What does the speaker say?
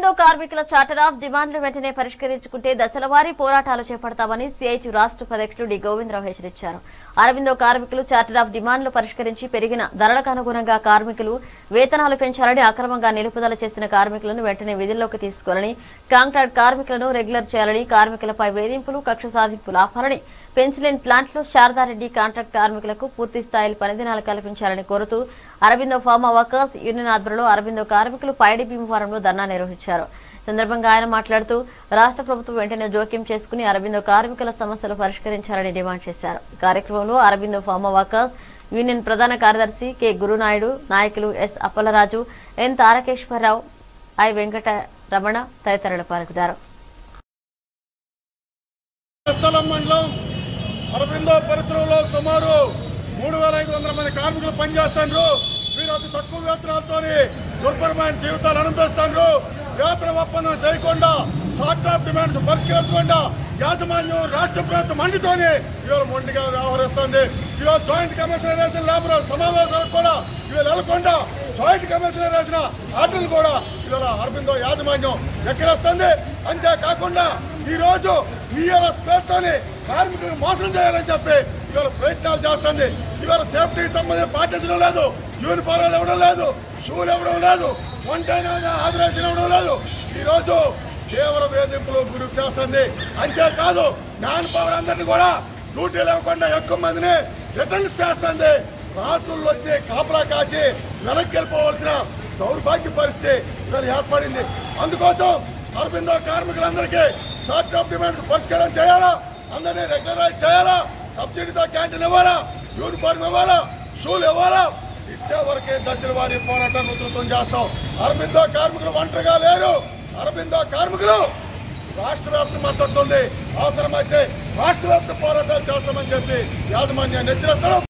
అరవిందో కార్మికుల charter of డిమాండ్లు వెంటనే పరిష్కరించుకుంటే దశలవారీ పోరాటాలు చేపడతామని సిఐటి రాష్ట్ర అధ్యక్షుడు డి గోవిందరావు హెచ్చరించారు అరవిందో కార్మికులు చార్టర్ ఆఫ్ డిమాండ్లు పరిష్కరించి పెరిగిన ధరలకు అనుగుణంగా కార్మికులు వేతనాలు పెంచాలని అక్రమంగా నిలుపుదల చేసిన కార్మికులను వెంటనే విధుల్లోకి తీసుకోవాలని కాంట్రాక్ట్ కార్మికులను రెగ్యులర్ చేయాలని కార్మికులపై వేధింపులు కక్ష సాధింపులు ఆపాలని పెన్సిలిన్ ప్లాంట్లో శారదారెడ్డి కాంట్రాక్ట్ కార్మికులకు పూర్తి స్థాయిలో పనిదినాలు కల్పించాలని కోరుతూ అరవిందో ఫార్మా వర్కర్స్ యూనియన్ ఆధ్వర్యంలో అరవిందో కార్మికులు పైడి భీమవరంలో ధర్నా నిర్వహించారు సందర్భంగా ఆయన మాట్లాడుతూ రాష్ట్ర ప్రభుత్వం వెంటనే జోక్యం చేసుకుని అరవిందో కార్మికుల సమస్యలు పరిష్కరించాలని డిమాండ్ చేశారు ఈ కార్యక్రమంలో అరవిందో ఫార్మా వర్కర్స్ యూనియన్ ప్రధాన కార్యదర్శి కె గురునాయుడు నాయకులు S Appalaraju N Tarakeswararao I Venkata Ramana తదితరులు పాల్గొన్నారు స్థలం మండలం అరవిందో పరిశ్రమలో సుమారు మూడు వేల ఐదు వందల మంది కార్మికులు పనిచేస్తారు వీరు అతి తక్కువ వేతనాలతో దుర్భరమైన జీవితాలు అనుభవిస్తారు వేతన ఒప్పందం చేయకుండా షార్ట్ ఆఫ్ డిమాండ్స్ పరిష్కరించకుండా యాజమాన్యం రాష్ట్ర ప్రభుత్వం మండితోనే ఇవాళ మొండిగా వ్యవహరిస్తుంది ఇవాళ జాయింట్ కమిషనర్ వేసిన లేబర్ సమావేశాలకు కూడా ఇవాళ వెళ్ళకుండా జాయింట్ కమిషనర్ వేసిన ఆర్డర్లు కూడా ఇవాళ అరవిందో యాజమాన్యం ఎక్కడొస్తుంది అంతేకాకుండా ఈ రోజు ఈఆర్ఎస్ పేరుతోని కార్మికులను మోసం చేయాలని చెప్పి ఇవాళ ప్రయత్నాలు చేస్తుంది ఇవాళ సేఫ్టీకి సంబంధించి పాటించడం లేదు యూనిఫారాలు ఇవ్వడం లేదు షూలు ఇవ్వడం లేదు వంటైన ఆదరేషన్ ఇవ్వడం లేదు ఈ రోజు తీవ్ర వేధింపులు గురి చేస్తుంది అంతేకాదు మ్యాన్ పవర్ అందరినీ కూడా డ్యూటీలు ఇవ్వకుండా ఎక్కువ మందిని రిటర్న్స్ చేస్తుంది రాత్రులు వచ్చి కాపలా కాసి వెనక్కి వెళ్ళిపోవలసిన దౌర్భాగ్య పరిస్థితి ఇక్కడ ఏర్పడింది అందుకోసం అరవిందో కార్మికులందరికీ షార్ట్ ఆఫ్ డిమాండ్స్ పరిష్కారం చేయాలా అందరినీ రెగ్యులరైజ్ చేయాలా సబ్సిడీతో క్యాంటీన్ ఇవ్వాలా యూనిఫామ్ ఇవ్వాలా షూలు ఇవ్వాలా ఇచ్చే వరకే దశల వారి పోరాటం ఉధృతం చేస్తాం అరవిందో కార్మికులు ఒంటరిగా లేరు అరవిందో కార్మికులు రాష్ట్ర వ్యాప్త మద్దతు ఉంది అవసరమైతే రాష్ట్ర వ్యాప్త పోరాటాలు చేస్తామని చెప్పి యాజమాన్యాన్ని హెచ్చరిస్తారు